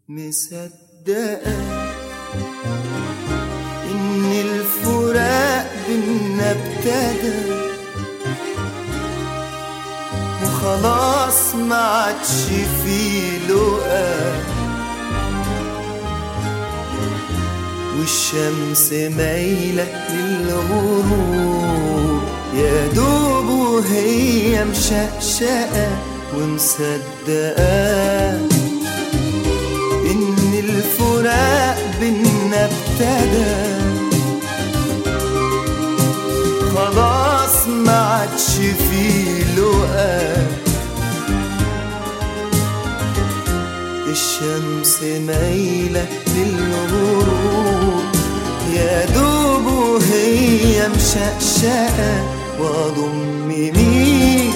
مصدقة إن الفراق بينا ابتدى وخلاص ما عادش فيه لقا والشمس مايلة للغروب يا دوب وهي مشقشقة ومصدقة إن الفراق بينا ابتدى خلاص ما عادش فيه لقا الشمس مايلة للغروب يا دوب وهي مشقشقة واضم مين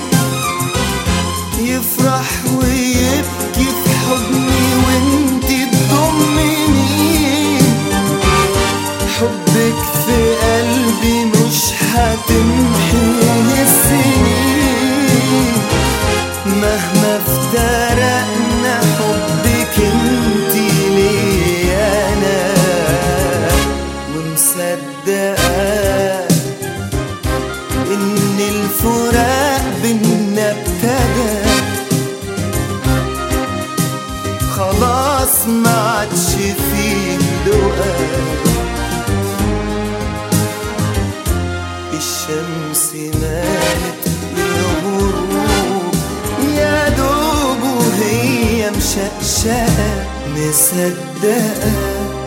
يفرح ويبكي في حضني وانت تضمني حبك في قلبي مش هتمحيه السنين مهما افترقنا حبك انت ليا انا ومصدقه ان الفراق بينا ابتدى خلاص ما عادش فيه لقا الشمس مالت للغروب يا دوب وهي مشقشقة مصدقة